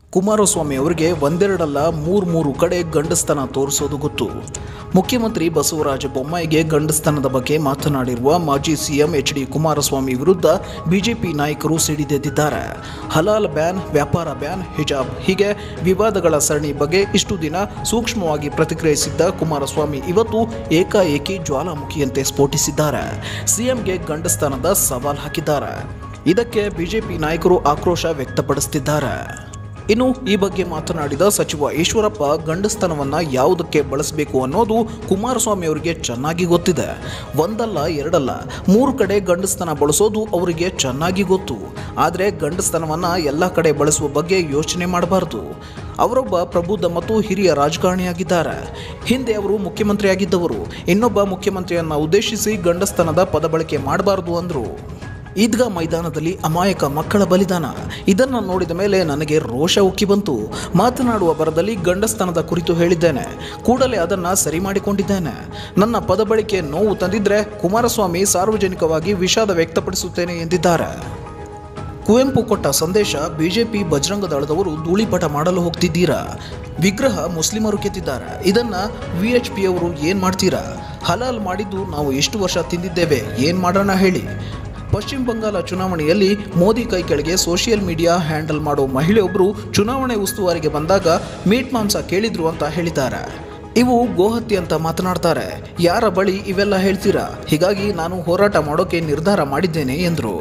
ಕುಮಾರಸ್ವಾಮಿ ಅವರಿಗೆ ಒಂದೆರಡಲ್ಲ ಮೂರು ಮೂರು ಕಡೆ ಗಂಡಸ್ತನ ತೋರಿಸೋದು ಗೊತ್ತು ಮುಖ್ಯಮಂತ್ರಿ ಬಸವರಾಜ ಬೊಮ್ಮಾಯಿಗೆ ಗಂಡಸ್ತನದ ಬಗ್ಗೆ ಮಾತನಾಡಿರುವ ಮಾಜಿ ಸಿಎಂ ಎಚ್ ಡಿ ಕುಮಾರಸ್ವಾಮಿ ವಿರುದ್ಧ ಬಿಜೆಪಿ ನಾಯಕರು ಸಿಡಿದೆದ್ದಿದ್ದಾರೆ ಹಲಾಲ್ ಬ್ಯಾನ್ ವ್ಯಾಪಾರ ಬ್ಯಾನ್ ಹಿಜಾಬ್ ಹೀಗೆ ವಿವಾದಗಳ ಸರಣಿ ಬಗ್ಗೆ ಇಷ್ಟು ದಿನ ಸೂಕ್ಷ್ಮವಾಗಿ ಪ್ರತಿಕ್ರಿಯಿಸಿದ್ದ ಕುಮಾರಸ್ವಾಮಿ ಇವತ್ತು ಏಕಾಏಕಿ ಜ್ವಾಲಾಮುಖಿಯಂತೆ ಸ್ಫೋಟಿಸಿದ್ದಾರೆ ಸಿಎಂಗೆ ಗಂಡಸ್ತನದ ಸವಾಲ್ ಹಾಕಿದ್ದಾರೆ ಇದಕ್ಕೆ ಬಿಜೆಪಿ ನಾಯಕರು ಆಕ್ರೋಶ ವ್ಯಕ್ತಪಡಿಸುತ್ತಿದ್ದಾರೆ ಇನ್ನು ಈ ಬಗ್ಗೆ ಮಾತನಾಡಿದ ಸಚಿವ ಈಶ್ವರಪ್ಪ ಗಂಡಸ್ತನವನ್ನ ಯಾವುದಕ್ಕೆ ಬಳಸಬೇಕು ಅನ್ನೋದು ಕುಮಾರಸ್ವಾಮಿ ಅವರಿಗೆ ಚೆನ್ನಾಗಿ ಗೊತ್ತಿದೆ ಒಂದಲ್ಲ ಎರಡಲ್ಲ ಮೂರು ಕಡೆ ಗಂಡಸ್ತನ ಬಳಸೋದು ಅವರಿಗೆ ಚೆನ್ನಾಗಿ ಗೊತ್ತು ಆದರೆ ಗಂಡಸ್ತನವನ್ನ ಎಲ್ಲ ಕಡೆ ಬಳಸುವ ಬಗ್ಗೆ ಯೋಚನೆ ಮಾಡಬಾರದು ಅವರೊಬ್ಬ ಪ್ರಬುದ್ಧ ಮತ್ತು ಹಿರಿಯ ರಾಜಕಾರಣಿಯಾಗಿದ್ದಾರೆ ಹಿಂದೆ ಅವರು ಮುಖ್ಯಮಂತ್ರಿಯಾಗಿದ್ದವರು ಇನ್ನೊಬ್ಬ ಮುಖ್ಯಮಂತ್ರಿಯನ್ನ ಉದ್ದೇಶಿಸಿ ಗಂಡಸ್ತನದ ಪದ ಬಳಕೆ ಮಾಡಬಾರದು ಅಂದರು ಈದ್ಗಾ ಮೈದಾನದಲ್ಲಿ ಅಮಾಯಕ ಮಕ್ಕಳ ಬಲಿದಾನ ಇದನ್ನು ನೋಡಿದ ಮೇಲೆ ನನಗೆ ರೋಷ ಉಕ್ಕಿ ಬಂತು ಮಾತನಾಡುವ ಬರದಲ್ಲಿ ಗಂಡಸ್ತನದ ಕುರಿತು ಹೇಳಿದ್ದೇನೆ ಕೂಡಲೇ ಅದನ್ನು ಸರಿ ಮಾಡಿಕೊಂಡಿದ್ದೇನೆ ನನ್ನ ಪದ ಬಳಕೆ ನೋವು ತಂದಿದ್ರೆ ಕುಮಾರಸ್ವಾಮಿ ಸಾರ್ವಜನಿಕವಾಗಿ ವಿಷಾದ ವ್ಯಕ್ತಪಡಿಸುತ್ತೇನೆ ಎಂದಿದ್ದಾರೆ ಕುವೆಂಪು ಕೊಟ್ಟ ಸಂದೇಶ ಬಿಜೆಪಿ ಬಜರಂಗ ದಳದವರು ಧೂಳಿಪಟ ಮಾಡಲು ಹೋಗ್ತಿದ್ದೀರಾ ವಿಗ್ರಹ ಮುಸ್ಲಿಮರು ಕೆತ್ತಿದ್ದಾರೆ ಇದನ್ನ ವಿ ಎಚ್ ಪಿ ಅವರು ಏನ್ ಮಾಡ್ತೀರಾ ಹಲಾಲ್ ಮಾಡಿದ್ದು ನಾವು ಎಷ್ಟು ವರ್ಷ ತಿಂದಿದ್ದೇವೆ ಏನ್ ಮಾಡೋಣ ಹೇಳಿ ಪಶ್ಚಿಮ ಬಂಗಾಳ ಚುನಾವಣೆಯಲ್ಲಿ ಮೋದಿ ಕೈ ಕೆಳಗೆ ಸೋಷಿಯಲ್ ಮೀಡಿಯಾ ಹ್ಯಾಂಡಲ್ ಮಾಡೋ ಮಹಿಳೆಯೊಬ್ಬರು ಚುನಾವಣೆ ಉಸ್ತುವಾರಿಗೆ ಬಂದಾಗ ಮೀಟ್ ಮಾಂಸ ಕೇಳಿದ್ರು ಅಂತ ಹೇಳಿದ್ದಾರೆ ಇವು ಗೋಹತ್ಯೆ ಅಂತ ಮಾತನಾಡ್ತಾರೆ ಯಾರ ಬಳಿ ಇವೆಲ್ಲ ಹೇಳ್ತೀರಾ ಹೀಗಾಗಿ ನಾನು ಹೋರಾಟ ಮಾಡೋಕೆ ನಿರ್ಧಾರ ಮಾಡಿದ್ದೇನೆ ಎಂದರು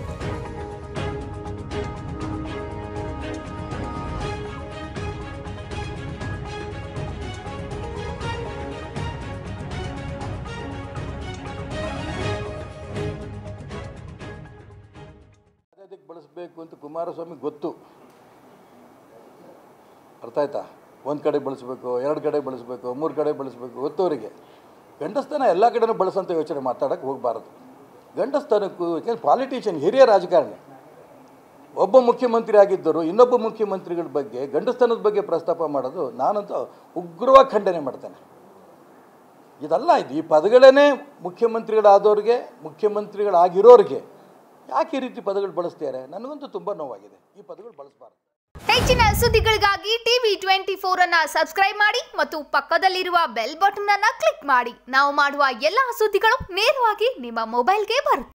ಅದಕ್ಕೆ ಬಳಸಬೇಕು ಅಂತ ಕುಮಾರಸ್ವಾಮಿ ಗೊತ್ತು ಅರ್ಥ ಆಯ್ತಾ ಒಂದು ಕಡೆ ಬಳಸಬೇಕು ಎರಡು ಕಡೆ ಬಳಸಬೇಕು ಮೂರು ಕಡೆ ಬಳಸಬೇಕು ಗೊತ್ತು ಅವರಿಗೆ ಗಂಡಸ್ಥಾನ ಎಲ್ಲ ಕಡೆನೂ ಬಳಸೋಂಥ ಯೋಚನೆ ಮಾತಾಡೋಕ್ಕೆ ಹೋಗಬಾರದು ಗಂಡಸ್ಥಾನಕ್ಕೂ ಯಾಕೆಂದ್ರೆ ಪಾಲಿಟಿಷಿಯನ್ ಹಿರಿಯ ರಾಜಕಾರಣಿ ಒಬ್ಬ ಮುಖ್ಯಮಂತ್ರಿ ಆಗಿದ್ದರು ಇನ್ನೊಬ್ಬ ಮುಖ್ಯಮಂತ್ರಿಗಳ ಬಗ್ಗೆ ಗಂಡಸ್ಥಾನದ ಬಗ್ಗೆ ಪ್ರಸ್ತಾಪ ಮಾಡೋದು ನಾನಂತೂ ಉಗ್ರವಾಗಿ ಖಂಡನೆ ಮಾಡ್ತೇನೆ ಇದಲ್ಲ ಇದು ಈ ಪದಗಳೇ ಮುಖ್ಯಮಂತ್ರಿಗಳಾದವ್ರಿಗೆ ಮುಖ್ಯಮಂತ್ರಿಗಳಾಗಿರೋರಿಗೆ ಯಾಕೆ ಈ ರೀತಿ ಪದಗಳು ಬಳಸ್ತಾರೆ ನನಗಂತೂ ತುಂಬ ನೋವಾಗಿದೆ ಈ ಪದಗಳು ಬಳಸಬಾರ್ದು ಹೆಚ್ಚಿನ ಸುದ್ದಿಗಳಿಗಾಗಿ ಟಿವಿ ಟ್ವೆಂಟಿ ಫೋರ್ ಅನ್ನ ಸಬ್ಸ್ಕ್ರೈಬ್ ಮಾಡಿ ಮತ್ತು ಪಕ್ಕದಲ್ಲಿರುವ ಬೆಲ್ ಬಟನ್ ಅನ್ನ ಕ್ಲಿಕ್ ಮಾಡಿ ನಾವು ಮಾಡುವ ಎಲ್ಲಾ ಸುದ್ದಿಗಳು ನೇರವಾಗಿ ನಿಮ್ಮ ಮೊಬೈಲ್ಗೆ ಬರುತ್ತೆ